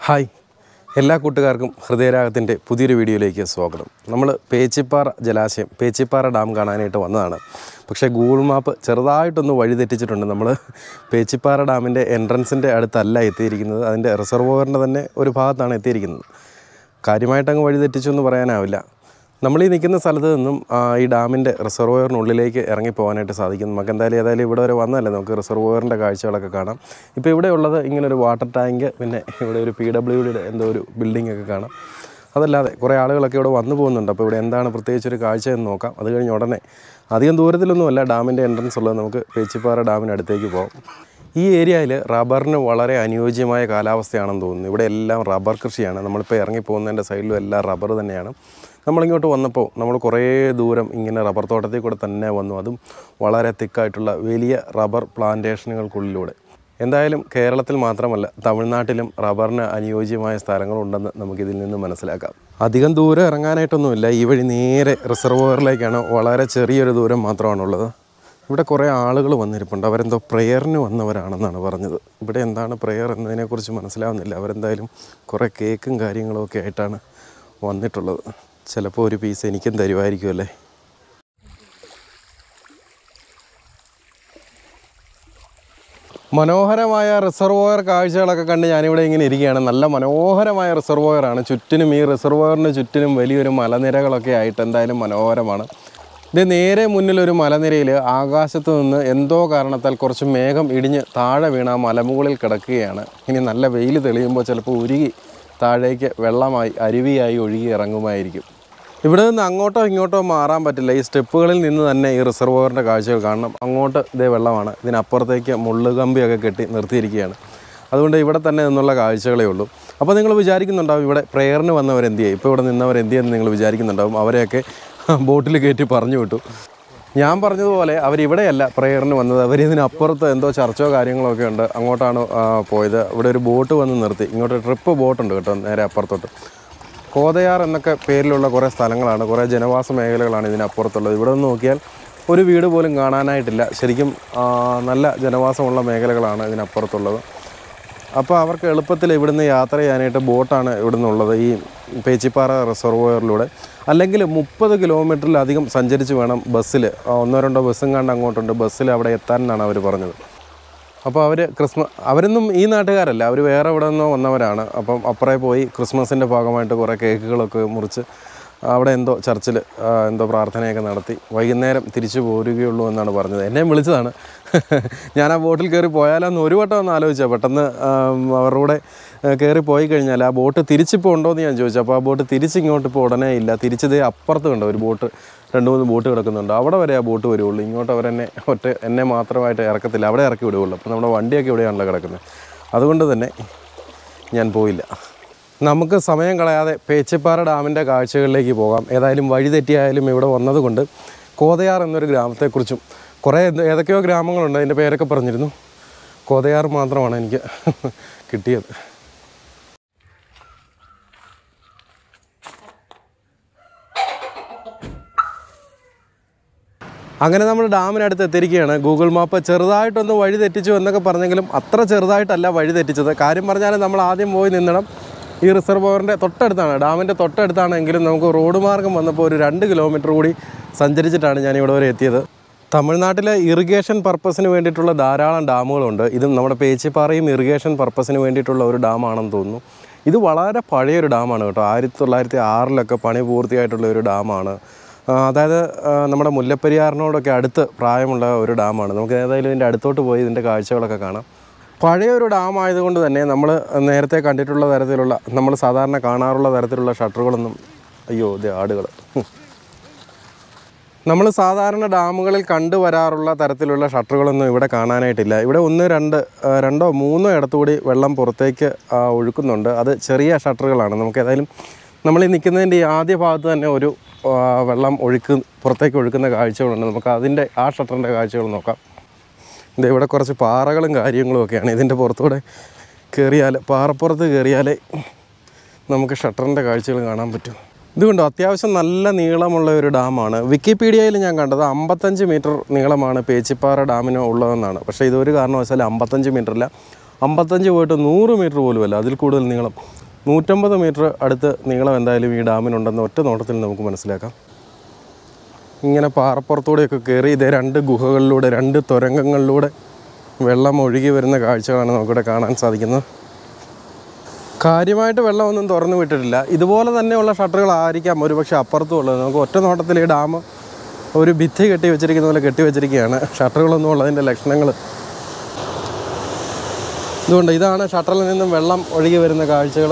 Hi എല്ലാ കൂട്ടുകാർക്കും ഹൃദയരാഗത്തിൻ്റെ പുതിയൊരു വീഡിയോയിലേക്ക് സ്വാഗതം നമ്മൾ പേച്ചിപ്പാറ ജലാശയം പേച്ചിപ്പാറ ഡാം കാണാനായിട്ട് വന്നതാണ് പക്ഷേ ഗൂഗിൾ മാപ്പ് ചെറുതായിട്ടൊന്ന് വഴി തെറ്റിച്ചിട്ടുണ്ട് നമ്മൾ പേച്ചിപ്പാറ ഡാമിൻ്റെ എൻട്രൻസിൻ്റെ അടുത്തല്ല എത്തിയിരിക്കുന്നത് അതിൻ്റെ റിസർവോയറിൻ്റെ തന്നെ ഒരു ഭാഗത്താണ് എത്തിയിരിക്കുന്നത് കാര്യമായിട്ടങ്ങ് വഴി തെറ്റിച്ചു എന്ന് പറയാനാവില്ല നമ്മൾ ഈ നിൽക്കുന്ന സ്ഥലത്ത് നിന്നും ആ, ഈ ഡാമിൻ്റെ റിസർവോയറിനുള്ളിലേക്ക് ഇറങ്ങി പോകാനായിട്ട് സാധിക്കും നമുക്ക് എന്തായാലും ഏതായാലും ഇവിടെ വരെ വന്നതല്ലേ നമുക്ക് റിസർവോയറിൻ്റെ കാഴ്ചകളൊക്കെ കാണാം ഇപ്പോൾ ഇവിടെ ഉള്ളത് ഇങ്ങനെ ഒരു വാട്ടർ ടാങ്ക് പിന്നെ ഇവിടെ ഒരു പി ഡബ്ല്യു ഡിയുടെ എന്തോ ഒരു ബിൽഡിംഗ് ഒക്കെ കാണാം അതല്ലാതെ കുറേ ആളുകളൊക്കെ ഇവിടെ വന്നു പോകുന്നുണ്ട് അപ്പോൾ ഇവിടെ എന്താണ് പ്രത്യേകിച്ച് ഒരു കാഴ്ച എന്ന് നോക്കാം അത് കഴിഞ്ഞ് ഉടനെ അധികം ദൂരത്തിലൊന്നുമല്ല ഡാമിൻ്റെ എൻട്രൻസ് ഉള്ളത് നമുക്ക് പേച്ചിപ്പാറ ഡാമിനടുത്തേക്ക് പോകാം ഈ ഏരിയയിൽ റബ്ബറിന് വളരെ അനുയോജ്യമായ കാലാവസ്ഥയാണെന്ന് തോന്നുന്നു ഇവിടെ എല്ലാം റബ്ബർ കൃഷിയാണ് നമ്മളിപ്പോൾ ഇറങ്ങി പോകുന്നതിൻ്റെ സൈഡിലും എല്ലാം റബ്ബർ തന്നെയാണ് നമ്മളിങ്ങോട്ട് വന്നപ്പോൾ നമ്മൾ കുറേ ദൂരം ഇങ്ങനെ റബ്ബർ തോട്ടത്തിൽ കൂടെ തന്നെ വന്നു അതും വളരെ തിക്കായിട്ടുള്ള വലിയ റബ്ബർ പ്ലാന്റേഷനുകൾക്കുള്ളിലൂടെ എന്തായാലും കേരളത്തിൽ മാത്രമല്ല തമിഴ്നാട്ടിലും റബ്ബറിന് അനുയോജ്യമായ സ്ഥലങ്ങളുണ്ടെന്ന് നമുക്കിതിൽ നിന്ന് മനസ്സിലാക്കാം അധികം ദൂരം ഇറങ്ങാനായിട്ടൊന്നുമില്ല ഈ വഴി നേരെ റിസർവോയറിലേക്കാണ് വളരെ ചെറിയൊരു ദൂരം മാത്രമാണുള്ളത് ഇവിടെ കുറേ ആളുകൾ വന്നിരിപ്പുണ്ട് അവരെന്തോ പ്രെയറിന് വന്നവരാണെന്നാണ് പറഞ്ഞത് ഇവിടെ എന്താണ് പ്രെയർ എന്നതിനെക്കുറിച്ച് മനസ്സിലാവുന്നില്ല അവരെന്തായാലും കുറേ കേക്കും കാര്യങ്ങളും ഒക്കെ ആയിട്ടാണ് വന്നിട്ടുള്ളത് ചിലപ്പോൾ ഒരു പീസ് എനിക്കും തരുമായിരിക്കുമല്ലേ മനോഹരമായ റിസർവോയർ കാഴ്ചകളൊക്കെ കണ്ട് ഞാനിവിടെ ഇങ്ങനെ ഇരിക്കുകയാണ് നല്ല മനോഹരമായ റിസർവോയറാണ് ചുറ്റിനും ഈ റിസർവോയറിന് ചുറ്റിനും വലിയൊരു മലനിരകളൊക്കെ ആയിട്ട് എന്തായാലും മനോഹരമാണ് ഇത് നേരെ മുന്നിൽ ഒരു മലനിരയിൽ ആകാശത്ത് നിന്ന് എന്തോ കാരണത്താൽ കുറച്ച് മേഘം ഇടിഞ്ഞ് താഴെ വീണ ആ മലമുകളിൽ കിടക്കുകയാണ് ഇനി നല്ല വെയിൽ തെളിയുമ്പോൾ ചിലപ്പോൾ ഉരുകി താഴേക്ക് വെള്ളമായി അരുവിയായി ഒഴുകി ഇറങ്ങുമായിരിക്കും ഇവിടെ നിന്ന് അങ്ങോട്ടോ ഇങ്ങോട്ടോ മാറാൻ പറ്റില്ല ഈ സ്റ്റെപ്പുകളിൽ നിന്ന് തന്നെ ഈ റിസർവോയറിൻ്റെ കാഴ്ചകൾ കാണണം അങ്ങോട്ട് ഇതേ വെള്ളമാണ് ഇതിനപ്പുറത്തേക്ക് മുള്ളുകമ്പിയൊക്കെ കെട്ടി നിർത്തിയിരിക്കുകയാണ് അതുകൊണ്ട് ഇവിടെ തന്നെ നിന്നുള്ള കാഴ്ചകളേ ഉള്ളൂ അപ്പോൾ നിങ്ങൾ വിചാരിക്കുന്നുണ്ടാവും ഇവിടെ പ്രെയറിന് വന്നവർ എന്ത് ചെയ്യും ഇപ്പോൾ ഇവിടെ നിന്നവർ എന്ത് ചെയ്യുമെന്ന് നിങ്ങൾ വിചാരിക്കുന്നുണ്ടാവും അവരെയൊക്കെ ബോട്ടിൽ കയറ്റി പറഞ്ഞു വിട്ടു ഞാൻ പറഞ്ഞതുപോലെ അവരിവിടെയല്ല പ്രെയറിന് വന്നത് അവർ ഇതിനപ്പുറത്ത് എന്തോ ചർച്ചയോ കാര്യങ്ങളോ ഒക്കെ ഉണ്ട് അങ്ങോട്ടാണ് ആ, പോയത് ഇവിടെ ഒരു ബോട്ട് വന്ന് നിർത്തി ഇങ്ങോട്ട് ട്രിപ്പ് ബോട്ടുണ്ട് കേട്ടോ നേരെ അപ്പുറത്തോട്ട് കോതയാർ എന്നൊക്കെ പേരിലുള്ള കുറേ സ്ഥലങ്ങളാണ് കുറേ ജനവാസ മേഖലകളാണ് ഇതിനപ്പുറത്തുള്ളത് ഇവിടെ നിന്ന് നോക്കിയാൽ ഒരു വീട് പോലും കാണാനായിട്ടില്ല ശരിക്കും ആ, നല്ല ജനവാസമുള്ള മേഖലകളാണ് ഇതിനപ്പുറത്തുള്ളത് അപ്പോൾ അവർക്ക് എളുപ്പത്തിൽ ഇവിടുന്ന് യാത്ര ചെയ്യാനായിട്ട് ബോട്ടാണ് ഇവിടുന്ന് ഉള്ളത് ഈ പേച്ചിപ്പാറ റിസർവോയറിലൂടെ അല്ലെങ്കിൽ മുപ്പത് കിലോമീറ്ററിലധികം സഞ്ചരിച്ച് വേണം ബസ്സിൽ ഒന്നോ രണ്ടോ ബസ്സും കണ്ട് അങ്ങോട്ടുണ്ട് ബസ്സിൽ അവിടെ എത്താൻ എന്നാണ് അവർ പറഞ്ഞത് അപ്പോൾ അവർ ക്രിസ്മസ് അവരൊന്നും ഈ നാട്ടുകാരല്ല അവർ വേറെ എവിടെ നിന്നോ വന്നവരാണ് അപ്പം അപ്പുറേ പോയി ക്രിസ്മസിൻ്റെ ഭാഗമായിട്ട് കുറേ കേക്കുകളൊക്കെ മുറിച്ച് അവിടെ എന്തോ ചർച്ചിൽ എന്തോ പ്രാർത്ഥനയൊക്കെ നടത്തി വൈകുന്നേരം തിരിച്ചു പോരുകയുള്ളൂ എന്നാണ് പറഞ്ഞത് എന്നെയും വിളിച്ചതാണ് ഞാൻ ആ ബോട്ടിൽ കയറി പോയാലോ എന്ന് ഒരു വട്ടം ഒന്ന് ആലോചിച്ചാൽ പെട്ടെന്ന് ആം, അവരുടെ കൂടെ കയറി പോയി കഴിഞ്ഞാൽ ആ ബോട്ട് തിരിച്ചിപ്പോൾ ഉണ്ടോ എന്ന് ഞാൻ ചോദിച്ചു അപ്പോൾ ആ ബോട്ട് തിരിച്ചിങ്ങോട്ട് ഇപ്പോൾ ഉടനെ ഇല്ല തിരിച്ചതേ അപ്പുറത്ത് കണ്ടോ ഒരു ബോട്ട് രണ്ട് മൂന്ന് ബോട്ട് കിടക്കുന്നുണ്ട് അവിടെ വരെ ആ ബോട്ട് വരുള്ളൂ ഇങ്ങോട്ട് അവരെന്നെ ഒറ്റ എന്നെ മാത്രമായിട്ട് ഇറക്കത്തില്ല അവിടെ ഇറക്കി വിടുകയുള്ളൂ അപ്പോൾ നമ്മുടെ വണ്ടിയൊക്കെ ഇവിടെയാണല്ലോ കിടക്കുന്നത് അതുകൊണ്ട് തന്നെ ഞാൻ പോയില്ല നമുക്ക് സമയം കളയാതെ പേച്ചിപ്പാറ ഡാമിൻ്റെ കാഴ്ചകളിലേക്ക് പോകാം ഏതായാലും വഴി തെറ്റിയായാലും ഇവിടെ വന്നതുകൊണ്ട് കോതയാർ എന്നൊരു ഗ്രാമത്തെക്കുറിച്ചും കുറേ എന്ത് ഏതൊക്കെയോ ഗ്രാമങ്ങളുണ്ട് അതിൻ്റെ പേരൊക്കെ പറഞ്ഞിരുന്നു കോതയാർ മാത്രമാണ് എനിക്ക് കിട്ടിയത് അങ്ങനെ നമ്മൾ ഡാമിനടുത്ത് എത്തിയിരിക്കുകയാണ് ഗൂഗിൾ മാപ്പ് ചെറുതായിട്ടൊന്ന് വഴി തെറ്റിച്ചു എന്നൊക്കെ പറഞ്ഞെങ്കിലും അത്ര ചെറുതായിട്ടല്ല വഴി തെറ്റിച്ചത് കാര്യം പറഞ്ഞാൽ നമ്മൾ ആദ്യം പോയി നിന്നിടം ഈ റിസർവോയറിൻ്റെ തൊട്ടടുത്താണ് ഡാമിൻ്റെ തൊട്ടടുത്താണെങ്കിലും നമുക്ക് റോഡ് മാർഗം വന്നപ്പോൾ ഒരു രണ്ട് കിലോമീറ്റർ കൂടി സഞ്ചരിച്ചിട്ടാണ് ഞാൻ ഇവിടെ വരെ എത്തിയത് തമിഴ്നാട്ടിലെ ഇറിഗേഷൻ പർപ്പസിന് വേണ്ടിയിട്ടുള്ള ധാരാളം ഡാമുകളുണ്ട് ഇതും നമ്മുടെ പേച്ചിപ്പാറയും ഇറിഗേഷൻ പർപ്പസിന് വേണ്ടിയിട്ടുള്ള ഒരു ഡാമാണെന്ന് തോന്നുന്നു ഇത് വളരെ പഴയൊരു ഡാമാണ് കേട്ടോ ആയിരത്തി തൊള്ളായിരത്തി ആറിലൊക്കെ പണി പൂർത്തിയായിട്ടുള്ള ഒരു ഡാമാണ് ആ, അതായത് ആ, നമ്മുടെ മുല്ലപ്പെരിയാറിനോടൊക്കെ അടുത്ത് പ്രായമുള്ള ഒരു ഡാമാണ് നമുക്ക് ഏതായാലും ഇതിൻ്റെ അടുത്തോട്ട് പോയി ഇതിൻ്റെ കാഴ്ചകളൊക്കെ കാണാം പഴയൊരു ഡാം ആയതുകൊണ്ട് തന്നെ നമ്മൾ നേരത്തെ കണ്ടിട്ടുള്ള തരത്തിലുള്ള നമ്മൾ സാധാരണ കാണാറുള്ള തരത്തിലുള്ള ഷട്ടറുകളൊന്നും അയ്യോ ഇത് ആടുകൾ നമ്മൾ സാധാരണ ഡാമുകളിൽ കണ്ടുവരാറുള്ള തരത്തിലുള്ള ഷട്ടറുകളൊന്നും ഇവിടെ കാണാനായിട്ടില്ല ഇവിടെ ഒന്ന് രണ്ട് ആ, രണ്ടോ മൂന്നോ ഇടത്തുകൂടി വെള്ളം പുറത്തേക്ക് ആ, ഒഴുക്കുന്നുണ്ട് അത് ചെറിയ ഷട്ടറുകളാണ് നമുക്ക് ഏതായാലും നമ്മൾ ഈ നിൽക്കുന്നതിൻ്റെ ഈ ആദ്യ ഭാഗത്ത് തന്നെ ഒരു ആ, വെള്ളം ഒഴുക്ക് പുറത്തേക്ക് ഒഴുക്കുന്ന കാഴ്ചകളുണ്ട് നമുക്ക് അതിൻ്റെ ആ ഷട്ടറിൻ്റെ കാഴ്ചകൾ നോക്കാം ഇത് ഇവിടെ കുറച്ച് പാറകളും കാര്യങ്ങളും ഒക്കെയാണ് ഇതിൻ്റെ പുറത്തൂടെ കയറിയാൽ പാറപ്പുറത്ത് കയറിയാലേ നമുക്ക് ഷട്ടറിൻ്റെ കാഴ്ചകൾ കാണാൻ പറ്റും ഇതുകൊണ്ടോ അത്യാവശ്യം നല്ല നീളമുള്ള ഒരു ഡാമാണ് വിക്കിപീഡിയയിൽ ഞാൻ കണ്ടത് അമ്പത്തഞ്ച് മീറ്റർ നീളമാണ് പേച്ചിപ്പാറ ഡാമിന് ഉള്ളതെന്നാണ് പക്ഷേ ഇതൊരു കാരണവശാലും അമ്പത്തഞ്ച് മീറ്റർ അല്ല അമ്പത്തഞ്ച് പോയിട്ട് നൂറ് മീറ്റർ പോലുമല്ല അതിൽ കൂടുതൽ നീളം നൂറ്റമ്പത് മീറ്റർ അടുത്ത് നീളം എന്തായാലും ഈ ഡാമിനുണ്ടെന്ന് ഒറ്റ നോട്ടത്തിൽ നമുക്ക് മനസ്സിലാക്കാം ഇങ്ങനെ പാറപ്പുറത്തൂടെയൊക്കെ കയറി ഇതേ രണ്ട് ഗുഹകളിലൂടെ രണ്ട് തുരങ്കങ്ങളിലൂടെ വെള്ളം ഒഴുകി വരുന്ന കാഴ്ചകളാണ് നമുക്കിവിടെ കാണാൻ സാധിക്കുന്നത് കാര്യമായിട്ട് വെള്ളമൊന്നും തുറന്നു വിട്ടിട്ടില്ല ഇതുപോലെ തന്നെയുള്ള ഷട്ടറുകളായിരിക്കാം ഒരുപക്ഷെ അപ്പുറത്തും ഉള്ളത് നമുക്ക് ഒറ്റ നോട്ടത്തിൽ ഈ ഡാം ഒരു ഭിത്തി കെട്ടി വെച്ചിരിക്കുന്ന പോലെ കെട്ടി വെച്ചിരിക്കുകയാണ് ഷട്ടറുകളൊന്നും ഉള്ളതിൻ്റെ ലക്ഷണങ്ങൾ ഇതുകൊണ്ട് ഇതാണ് ഷട്ടറിൽ നിന്നും വെള്ളം ഒഴുകി വരുന്ന കാഴ്ചകൾ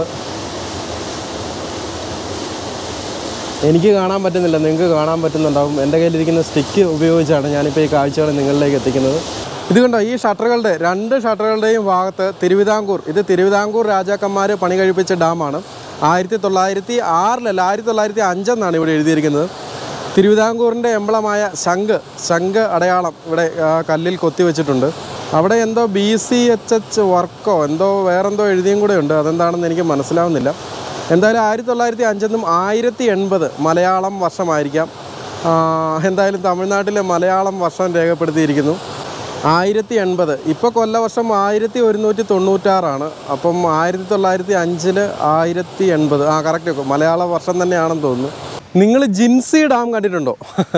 എനിക്ക് കാണാൻ പറ്റുന്നില്ല നിങ്ങൾക്ക് കാണാൻ പറ്റുന്നുണ്ടാവും എൻ്റെ കയ്യിലിരിക്കുന്ന സ്റ്റിക്ക് ഉപയോഗിച്ചാണ് ഞാനിപ്പോൾ ഈ കാഴ്ചകൾ നിങ്ങളിലേക്ക് എത്തിക്കുന്നത് ഇത് കണ്ടോ ഈ ഷട്ടറുകളുടെ രണ്ട് ഷട്ടറുകളുടെയും ഭാഗത്ത് തിരുവിതാംകൂർ ഇത് തിരുവിതാംകൂർ രാജാക്കന്മാർ പണി കഴിപ്പിച്ച ഡാമാണ് ആയിരത്തി തൊള്ളായിരത്തി ആറിലല്ല ആയിരത്തി തൊള്ളായിരത്തി അഞ്ചെന്നാണ് ഇവിടെ എഴുതിയിരിക്കുന്നത് തിരുവിതാംകൂറിൻ്റെ എംബ്ലമായ ശംഖ് ശംഖ് അടയാളം ഇവിടെ ആ, കല്ലിൽ കൊത്തി വെച്ചിട്ടുണ്ട് അവിടെ എന്തോ ബി സി എച്ച് എച്ച് വർക്കോ എന്തോ വേറെന്തോ എഴുതിയും കൂടെ ഉണ്ട് അതെന്താണെന്ന് എനിക്ക് മനസ്സിലാവുന്നില്ല എന്തായാലും ആയിരത്തി തൊള്ളായിരത്തി അഞ്ചെന്നും ആയിരത്തി എൺപത് മലയാളം വർഷമായിരിക്കാം ആ, എന്തായാലും തമിഴ്നാട്ടിലെ മലയാളം വർഷം രേഖപ്പെടുത്തിയിരിക്കുന്നു ആയിരത്തി എൺപത് ഇപ്പോൾ കൊല്ലവർഷം ആയിരത്തി ഒരുന്നൂറ്റി തൊണ്ണൂറ്റാറാണ് അപ്പം ആയിരത്തി തൊള്ളായിരത്തി അഞ്ചിൽ ആയിരത്തി എൺപത് ആ കറക്റ്റ് മലയാള വർഷം തന്നെയാണെന്ന് തോന്നുന്നു നിങ്ങൾ ജിൻസി ഡാം കണ്ടിട്ടുണ്ടോ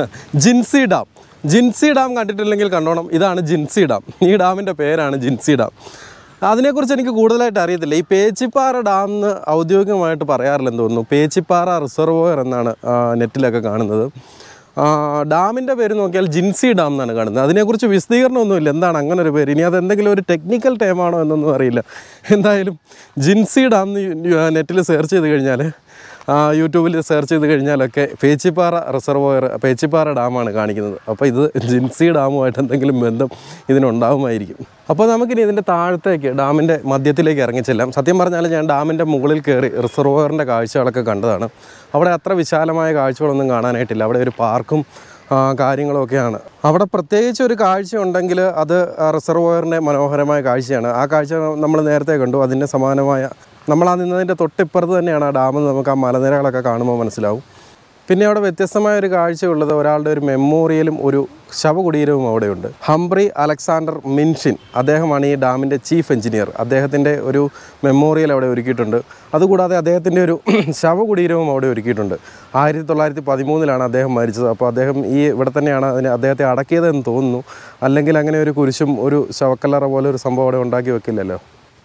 ജിൻസി ഡാം ജിൻസി ഡാം കണ്ടിട്ടില്ലെങ്കിൽ കണ്ടോണം ഇതാണ് ജിൻസി ഡാം ഈ ഡാമിൻ്റെ പേരാണ് ജിൻസി ഡാം അതിനെക്കുറിച്ച് എനിക്ക് കൂടുതലായിട്ട് അറിയത്തില്ല ഈ പേച്ചിപ്പാറ ഡാം എന്ന് ഔദ്യോഗികമായിട്ട് പറയാറില്ലെന്ന് തോന്നുന്നു പേച്ചിപ്പാറ റിസർവോയർ എന്നാണ് ആ, നെറ്റിലൊക്കെ കാണുന്നത് ആ, ഡാമിൻ്റെ പേര് നോക്കിയാൽ ജിൻസി ഡാം എന്നാണ് കാണുന്നത് അതിനെക്കുറിച്ച് വിശദീകരണമൊന്നുമില്ല എന്താണ് അങ്ങനെ ഒരു പേര് ഇനി അത് എന്തെങ്കിലും ഒരു ടെക്നിക്കൽ ടൈമാണോ എന്നൊന്നും അറിയില്ല എന്തായാലും ജിൻസി ഡാം എന്ന് നെറ്റിൽ സെർച്ച് ചെയ്ത് കഴിഞ്ഞാൽ ആ, യൂട്യൂബിൽ സെർച്ച് ചെയ്ത് കഴിഞ്ഞാലൊക്കെ പേച്ചിപ്പാറ റിസർവോയർ പേച്ചിപ്പാറ ഡാമാണ് കാണിക്കുന്നത് അപ്പോൾ ഇത് ജിൻസി ഡാമുമായിട്ട് എന്തെങ്കിലും ബന്ധം ഇതിനുണ്ടാവുമായിരിക്കും അപ്പോൾ നമുക്കിനി ഇതിൻ്റെ താഴത്തേക്ക് ഡാമിൻ്റെ മധ്യത്തിലേക്ക് ഇറങ്ങിച്ചെല്ലാം സത്യം പറഞ്ഞാൽ ഞാൻ ഡാമിൻ്റെ മുകളിൽ കയറി റിസർവോയറിൻ്റെ കാഴ്ചകളൊക്കെ കണ്ടതാണ് അവിടെ അത്ര വിശാലമായ കാഴ്ചകളൊന്നും കാണാനായിട്ടില്ല അവിടെ ഒരു പാർക്കും ആ, കാര്യങ്ങളൊക്കെയാണ് അവിടെ പ്രത്യേകിച്ച് ഒരു കാഴ്ച ഉണ്ടെങ്കിൽ അത് ആ റിസർവോയറിൻ്റെ മനോഹരമായ കാഴ്ചയാണ് ആ കാഴ്ച നമ്മൾ നേരത്തെ കണ്ടു അതിൻ്റെ സമാനമായ നമ്മൾ ആ നിന്നതിൻ്റെ തൊട്ടിപ്പുറത്ത് തന്നെയാണ് ആ ഡാം നമുക്ക് ആ മലനിരകളൊക്കെ കാണുമ്പോൾ മനസ്സിലാവും പിന്നെ അവിടെ വ്യത്യസ്തമായ ഒരു കാഴ്ചയുള്ളത് ഒരാളുടെ ഒരു മെമ്മോറിയലും ഒരു ശവകുടീരവും അവിടെയുണ്ട് ഹംബ്രി അലക്സാണ്ടർ മിൻഷിൻ അദ്ദേഹമാണ് ഈ ഡാമിൻ്റെ ചീഫ് എഞ്ചിനീയർ അദ്ദേഹത്തിൻ്റെ ഒരു മെമ്മോറിയൽ അവിടെ ഒരുക്കിയിട്ടുണ്ട് അതുകൂടാതെ അദ്ദേഹത്തിൻ്റെ ഒരു ശവകുടീരവും അവിടെ ഒരുക്കിയിട്ടുണ്ട് ആയിരത്തി തൊള്ളായിരത്തി പതിമൂന്നിലാണ് അദ്ദേഹം മരിച്ചത് അപ്പോൾ അദ്ദേഹം ഈ ഇവിടെ തന്നെയാണ് അതിനെ അദ്ദേഹത്തെ അടക്കിയതെന്ന് തോന്നുന്നു അല്ലെങ്കിൽ അങ്ങനെ ഒരു കുരിശും ഒരു ശവക്കല്ലറ പോലെ ഒരു സംഭവം അവിടെ ഉണ്ടാക്കി വെക്കില്ലല്ലോ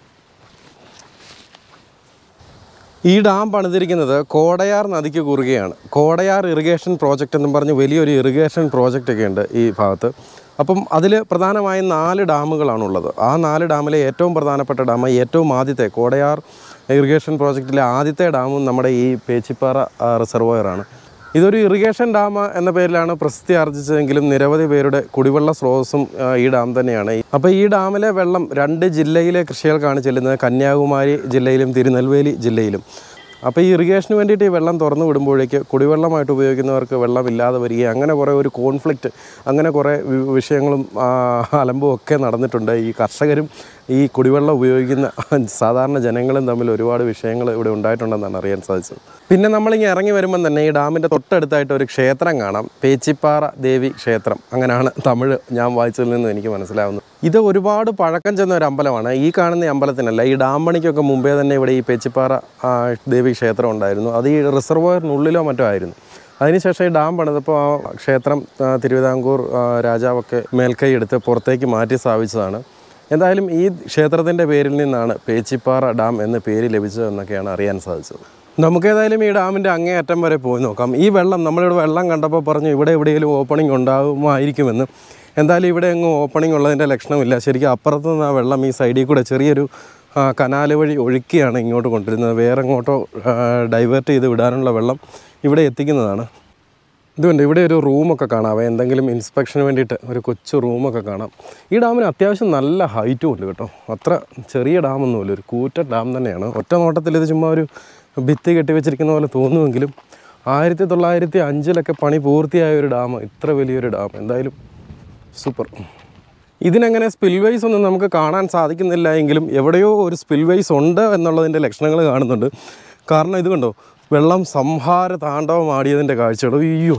ഈ ഡാം പണിതിരിക്കുന്നത് കോടയാർ നദിക്ക് കുറുകെയാണ് കോടയാർ ഇറിഗേഷൻ പ്രോജക്റ്റ് എന്നും പറഞ്ഞ് വലിയൊരു ഇറിഗേഷൻ പ്രോജക്റ്റ് ഒക്കെ ഉണ്ട് ഈ ഭാഗത്ത് അപ്പം അതിൽ പ്രധാനമായും നാല് ഡാമുകളാണുള്ളത് ആ നാല് ഡാമിലെ ഏറ്റവും പ്രധാനപ്പെട്ട ഡാം ഏറ്റവും ആദ്യത്തെ കോടയാർ ഇറിഗേഷൻ പ്രോജക്റ്റിലെ ആദ്യത്തെ ഡാമും നമ്മുടെ ഈ പേച്ചിപ്പാറ ആ, റിസർവോയറാണ് ഇതൊരു ഇറിഗേഷൻ ഡാം എന്ന പേരിലാണ് പ്രസിദ്ധി ആർജിച്ചതെങ്കിലും നിരവധി പേരുടെ കുടിവെള്ള സ്രോതസ്സും ആ, ഈ ഡാം തന്നെയാണ് അപ്പോൾ ഈ ഡാമിലെ വെള്ളം രണ്ട് ജില്ലയിലെ കൃഷികൾക്കാണ് ചെല്ലുന്നത് കന്യാകുമാരി ജില്ലയിലും തിരുനെൽവേലി ജില്ലയിലും അപ്പോൾ ഈ ഇറിഗേഷന് വേണ്ടിയിട്ട് ഈ വെള്ളം തുറന്നു വിടുമ്പോഴേക്ക് കുടിവെള്ളമായിട്ട് ഉപയോഗിക്കുന്നവർക്ക് വെള്ളമില്ലാതെ വരികയും അങ്ങനെ കുറേ ഒരു കോൺഫ്ലിക്റ്റ് അങ്ങനെ കുറേ വി- വിഷയങ്ങളും ആ, അലമ്പും ഒക്കെ നടന്നിട്ടുണ്ട് ഈ കർഷകരും ഈ കുടിവെള്ളം ഉപയോഗിക്കുന്ന സാധാരണ ജനങ്ങളും തമ്മിൽ ഒരുപാട് വിഷയങ്ങൾ ഇവിടെ ഉണ്ടായിട്ടുണ്ടെന്നാണ് അറിയാൻ സാധിച്ചത് പിന്നെ നമ്മളിങ്ങനെ ഇറങ്ങി വരുമ്പം തന്നെ ഈ ഡാമിൻ്റെ തൊട്ടടുത്തായിട്ട് ഒരു ക്ഷേത്രം കാണാം പേച്ചിപ്പാറ ദേവി ക്ഷേത്രം അങ്ങനെയാണ് തമിഴ് ഞാൻ വായിച്ചതിൽ നിന്ന് എനിക്ക് മനസ്സിലാവുന്നത് ഇത് ഒരുപാട് പഴക്കം ചെന്ന ഒരു അമ്പലമാണ് ഈ കാണുന്ന ഈ അമ്പലത്തിനല്ല ഈ ഡാം പണിക്കൊക്കെ മുമ്പേ തന്നെ ഇവിടെ ഈ പേച്ചിപ്പാറ ആ, ദേവി ക്ഷേത്രം ഉണ്ടായിരുന്നു അത് ഈ റിസർവോയറിനുള്ളിലോ മറ്റോ ആയിരുന്നു അതിനുശേഷം ഈ ഡാം പണിതപ്പോൾ ആ ക്ഷേത്രം ആ, തിരുവിതാംകൂർ ആ, രാജാവൊക്കെ മേൽക്കൈ എടുത്ത് പുറത്തേക്ക് മാറ്റി സ്ഥാപിച്ചതാണ് എന്തായാലും ഈ ക്ഷേത്രത്തിൻ്റെ പേരിൽ നിന്നാണ് പേച്ചിപ്പാറ ഡാം എന്ന പേര് ലഭിച്ചതെന്നൊക്കെയാണ് അറിയാൻ സാധിച്ചത് നമുക്കേതായാലും ഈ ഡാമിൻ്റെ അങ്ങേ അറ്റം വരെ പോയി നോക്കാം ഈ വെള്ളം നമ്മളിവിടെ വെള്ളം കണ്ടപ്പോൾ പറഞ്ഞു ഇവിടെ എവിടെയെങ്കിലും ഓപ്പണിംഗ് ഉണ്ടാകുമായിരിക്കുമെന്ന് എന്തായാലും ഇവിടെ എങ്ങും ഓപ്പണിംഗ് ഉള്ളതിൻ്റെ ലക്ഷണമില്ല ശരിക്കും അപ്പുറത്ത് നിന്ന് ആ വെള്ളം ഈ സൈഡിൽ കൂടെ ചെറിയൊരു ആ, കനാല് വഴി ഒഴുക്കിയാണ് ഇങ്ങോട്ട് കൊണ്ടിരുന്നത് വേറെ എങ്ങോട്ടോ ഡൈവേർട്ട് ചെയ്ത് വിടാനുള്ള വെള്ളം ഇവിടെ എത്തിക്കുന്നതാണ് ഇതുകൊണ്ട് ഇവിടെ ഒരു റൂമൊക്കെ കാണാവേ എന്തെങ്കിലും ഇൻസ്പെക്ഷന് വേണ്ടിയിട്ട് ഒരു കൊച്ചു റൂമൊക്കെ കാണാം ഈ ഡാമിന് അത്യാവശ്യം നല്ല ഹൈറ്റും ഉണ്ട് കേട്ടോ അത്ര ചെറിയ ഡാമൊന്നുമില്ല ഒരു കൂറ്റ ഡാം തന്നെയാണ് ഒറ്റ നോട്ടത്തിൽ ഇത് ചുമ്മാ ഒരു ഭിത്തി കെട്ടിവെച്ചിരിക്കുന്ന പോലെ തോന്നുമെങ്കിലും ആയിരത്തി തൊള്ളായിരത്തി അഞ്ചിലൊക്കെ പണി പൂർത്തിയായ ഒരു ഡാം ഇത്ര വലിയൊരു ഡാം എന്തായാലും സൂപ്പർ ഇതിനങ്ങനെ സ്പിൽവേസ് ഒന്നും നമുക്ക് കാണാൻ സാധിക്കുന്നില്ല എങ്കിലും എവിടെയോ ഒരു സ്പിൽവേസ് ഉണ്ട് എന്നുള്ളതിൻ്റെ ലക്ഷണങ്ങൾ കാണുന്നുണ്ട് കാരണം ഇത് കണ്ടോ വെള്ളം സംഹാര താണ്ഡവം ആടിയതിൻ്റെ കാഴ്ചകൾ അയ്യോ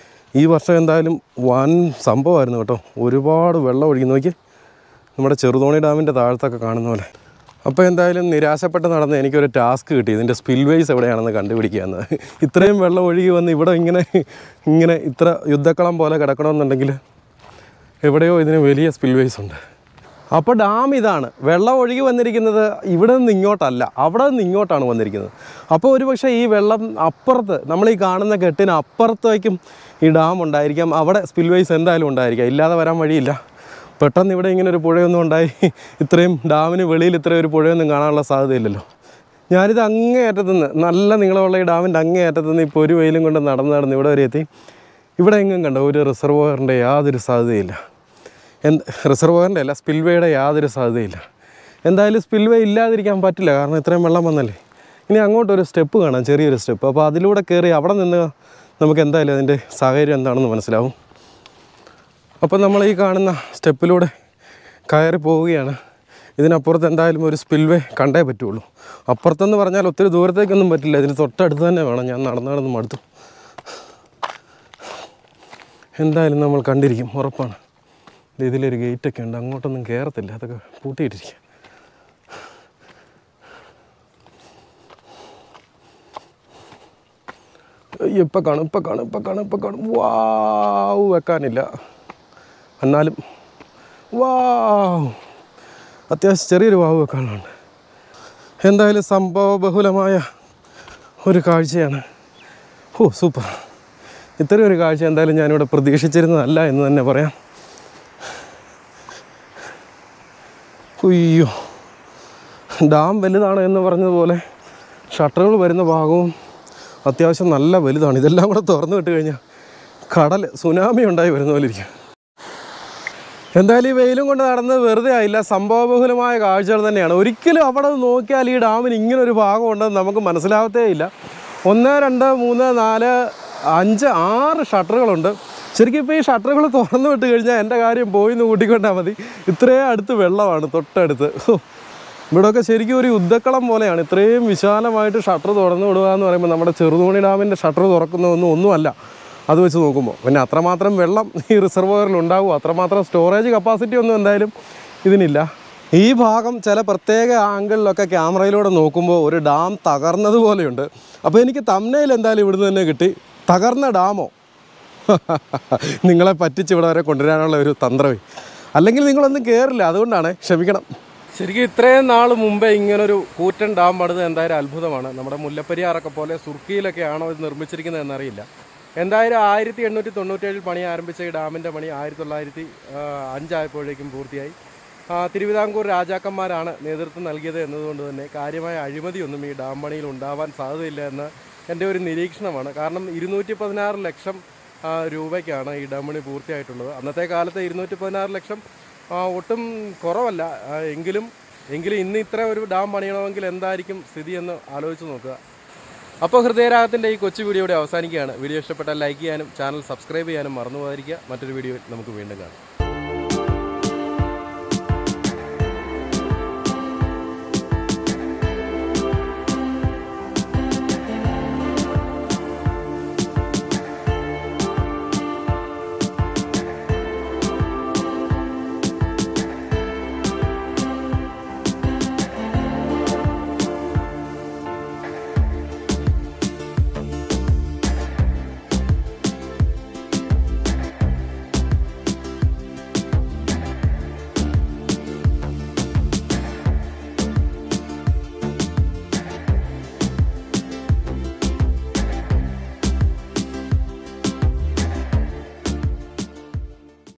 ഈ വർഷം എന്തായാലും വൻ സംഭവമായിരുന്നു കേട്ടോ ഒരുപാട് വെള്ളം ഒഴുകി നോക്കി നമ്മുടെ ചെറുതോണി ഡാമിൻ്റെ താഴത്തൊക്കെ കാണുന്ന പോലെ അപ്പോൾ എന്തായാലും നിരാശപ്പെട്ട് നടന്ന് എനിക്കൊരു ടാസ്ക് കിട്ടി ഇതിൻ്റെ സ്പിൽവേസ് എവിടെയാണെന്ന് കണ്ടുപിടിക്കുകയെന്ന് ഇത്രയും വെള്ളം ഒഴുകി വന്ന് ഇവിടെ ഇങ്ങനെ ഇങ്ങനെ ഇത്ര യുദ്ധക്കളം പോലെ കിടക്കണമെന്നുണ്ടെങ്കിൽ എവിടെയോ ഇതിന് വലിയ സ്പിൽവേസ് ഉണ്ട് അപ്പോൾ ഡാം ഇതാണ് വെള്ളം ഒഴുകി വന്നിരിക്കുന്നത് ഇവിടെ നിന്ന് ഇങ്ങോട്ടല്ല അവിടെ നിന്ന് ഇങ്ങോട്ടാണ് വന്നിരിക്കുന്നത് അപ്പോൾ ഒരു പക്ഷേ ഈ വെള്ളം അപ്പുറത്ത് നമ്മൾ ഈ കാണുന്ന കെട്ടിന് അപ്പുറത്തേക്കും ഈ ഡാം ഉണ്ടായിരിക്കാം അവിടെ സ്പിൽവേസ് എന്തായാലും ഉണ്ടായിരിക്കാം ഇല്ലാതെ വരാൻ വഴിയില്ല പെട്ടെന്ന് ഇവിടെ ഇങ്ങനെ ഒരു പുഴയൊന്നും ഉണ്ടായി ഇത്രയും ഡാമിന് വെളിയിൽ ഇത്രയും ഒരു പുഴയൊന്നും കാണാനുള്ള സാധ്യതയില്ലല്ലോ ഞാനിത് അങ്ങേ അറ്റത്തു നിന്ന് നല്ല നീളമുള്ള ഈ ഡാമിൻ്റെ അങ്ങേ അറ്റത്തു നിന്ന് ഇപ്പോൾ ഒരു വെയിലും കൊണ്ട് നടന്ന് നടന്ന് ഇവിടെ വരെ എത്തി ഇവിടെ എങ്ങും കണ്ടോ ഒരു റിസർവോയറിൻ്റെ യാതൊരു സാധ്യതയില്ല എന്ത് റിസർവോയറിൻ്റെ അല്ല സ്പിൽവേയുടെ യാതൊരു സാധ്യതയില്ല എന്തായാലും സ്പിൽവേ ഇല്ലാതിരിക്കാൻ പറ്റില്ല കാരണം ഇത്രയും വെള്ളം വന്നല്ലേ ഇനി അങ്ങോട്ടൊരു സ്റ്റെപ്പ് കാണാം ചെറിയൊരു സ്റ്റെപ്പ് അപ്പോൾ അതിലൂടെ കയറി അവിടെ നിന്ന് നമുക്ക് എന്തായാലും അതിൻ്റെ സാഹചര്യം എന്താണെന്ന് മനസ്സിലാവും അപ്പോൾ നമ്മൾ ഈ കാണുന്ന സ്റ്റെപ്പിലൂടെ കയറി പോവുകയാണ് ഇതിനപ്പുറത്ത് എന്തായാലും ഒരു സ്പിൽവേ കണ്ടേ പറ്റുള്ളൂ അപ്പുറത്തെന്ന് പറഞ്ഞാൽ ഒത്തിരി ദൂരത്തേക്കൊന്നും പറ്റില്ല ഇതിന് തൊട്ടടുത്ത് തന്നെ വേണം ഞാൻ നടന്ന് നടന്ന് മടുത്തു എന്തായാലും നമ്മൾ കണ്ടിരിക്കും ഉറപ്പാണ് ദേ ഇതിലൊരു ഗേറ്റൊക്കെ ഉണ്ട് അങ്ങോട്ടൊന്നും കയറത്തില്ല അതൊക്കെ പൂട്ടിയിട്ടിരിക്കുക ഇപ്പം കാണും ഇപ്പം കാണും ഇപ്പം കാണും ഇപ്പം കാണും വാവ് വെക്കാനില്ല എന്നാലും വാവ് അത്യാവശ്യം ചെറിയൊരു വാവ് വെക്കാനുണ്ട് എന്തായാലും സംഭവ ബഹുലമായ ഒരു കാഴ്ചയാണ് ഓ സൂപ്പർ ഇത്രയും ഒരു കാഴ്ച എന്തായാലും ഞാനിവിടെ പ്രതീക്ഷിച്ചിരുന്നതല്ല എന്ന് തന്നെ പറയാം ഉയ്യോ ഡാം വലുതാണ് എന്ന് പറഞ്ഞതുപോലെ ഷട്ടറുകൾ വരുന്ന ഭാഗവും അത്യാവശ്യം നല്ല വലുതാണ് ഇതെല്ലാം കൂടെ തുറന്നു വിട്ട് കഴിഞ്ഞാൽ കടൽ സുനാമി ഉണ്ടായി വരുന്ന പോലെ ഇരിക്കും എന്തായാലും ഈ വെയിലും കൊണ്ട് നടന്നത് വെറുതെ ആയില്ല സംഭവബഹുലമായ കാഴ്ചകൾ തന്നെയാണ് ഒരിക്കലും അവിടെ നിന്ന് നോക്കിയാൽ ഈ ഡാമിന് ഇങ്ങനെ ഒരു ഭാഗം ഉണ്ടെന്ന് നമുക്ക് മനസ്സിലാവത്തേ ഇല്ല ഒന്ന് രണ്ട് മൂന്ന് നാല് അഞ്ച് ആറ് ഷട്ടറുകളുണ്ട് ശരിക്കും ഇപ്പോൾ ഈ ഷട്ടറുകൾ തുറന്നു വിട്ട് കഴിഞ്ഞാൽ എൻ്റെ കാര്യം പോയി എന്ന് കൂട്ടിക്കൊണ്ടാൽ മതി ഇത്രയും അടുത്ത് വെള്ളമാണ് തൊട്ടടുത്ത് ഹോ. ഇവിടെയൊക്കെ ശരിക്കും ഒരു യുദ്ധക്കളം പോലെയാണ് ഇത്രയും വിശാലമായിട്ട് ഷട്ടർ തുറന്നു വിടുക എന്ന് പറയുമ്പോൾ നമ്മുടെ ചെറുതോണി ഡാമിൻ്റെ ഷട്ടർ തുറക്കുന്നതൊന്നും ഒന്നുമല്ല അത് വെച്ച് നോക്കുമ്പോൾ പിന്നെ അത്രമാത്രം വെള്ളം ഈ റിസർവോയറിൽ ഉണ്ടാവും അത്രമാത്രം സ്റ്റോറേജ് കപ്പാസിറ്റി ഒന്നും എന്തായാലും ഇതിനില്ല ഈ ഭാഗം ചില പ്രത്യേക ആംഗിളിലൊക്കെ ക്യാമറയിലൂടെ നോക്കുമ്പോൾ ഒരു ഡാം തകർന്നതുപോലെയുണ്ട് അപ്പോൾ എനിക്ക് തമ്മനയിൽ എന്തായാലും ഇവിടുന്ന് തന്നെ കിട്ടി തകർന്ന ഡാമോ നിങ്ങളെ പറ്റിച്ച് ഇവിടെ വരെ കൊണ്ടുവരാനുള്ള ഒരു തന്ത്രമേ അല്ലെങ്കിൽ നിങ്ങളൊന്നും കയറില്ല അതുകൊണ്ടാണ് ക്ഷമിക്കണം ശരിക്കും ഇത്രയും നാൾ മുമ്പേ ഇങ്ങനൊരു കൂറ്റൻ ഡാം പണിത് എന്തായാലും അത്ഭുതമാണ് നമ്മുടെ മുല്ലപ്പെരിയാറൊക്കെ പോലെ സുർക്കിയിലൊക്കെ ആണോ ഇത് നിർമ്മിച്ചിരിക്കുന്നത് എന്നറിയില്ല എന്തായാലും ആയിരത്തി എണ്ണൂറ്റി തൊണ്ണൂറ്റേഴിൽ പണി ആരംഭിച്ച ഈ ഡാമിൻ്റെ പണി ആയിരത്തി തൊള്ളായിരത്തി അഞ്ചായപ്പോഴേക്കും പൂർത്തിയായി ആ, തിരുവിതാംകൂർ രാജാക്കന്മാരാണ് നേതൃത്വം നൽകിയത് എന്നതുകൊണ്ട് തന്നെ കാര്യമായ അഴിമതിയൊന്നും ഈ ഡാം പണിയിൽ ഉണ്ടാവാൻ സാധ്യതയില്ല എന്ന് എൻ്റെ ഒരു നിരീക്ഷണമാണ് കാരണം ഇരുന്നൂറ്റി പതിനാറ് ലക്ഷം ആ, രൂപയ്ക്കാണ് ഈ ഡാം പണി പൂർത്തിയായിട്ടുള്ളത് അന്നത്തെ കാലത്ത് ഇരുന്നൂറ്റി പതിനാറ് ലക്ഷം ആ, ഒട്ടും കുറവല്ല ആ, എങ്കിലും എങ്കിലും ഇന്ന് ഇത്ര ഒരു ഡാം പണിയണമെങ്കിൽ എന്തായിരിക്കും സ്ഥിതി എന്ന് ആലോചിച്ച് നോക്കുക അപ്പോൾ ഹൃദയരാഗത്തിൻ്റെ ഈ കൊച്ചു വീഡിയോ ഇവിടെ അവസാനിക്കുകയാണ് വീഡിയോ ഇഷ്ടപ്പെട്ടാൽ ലൈക്ക് ചെയ്യാനും ചാനൽ സബ്സ്ക്രൈബ് ചെയ്യാനും മറന്നു പോകാതിരിക്കുക മറ്റൊരു വീഡിയോയിൽ നമുക്ക് വീണ്ടും കാണാം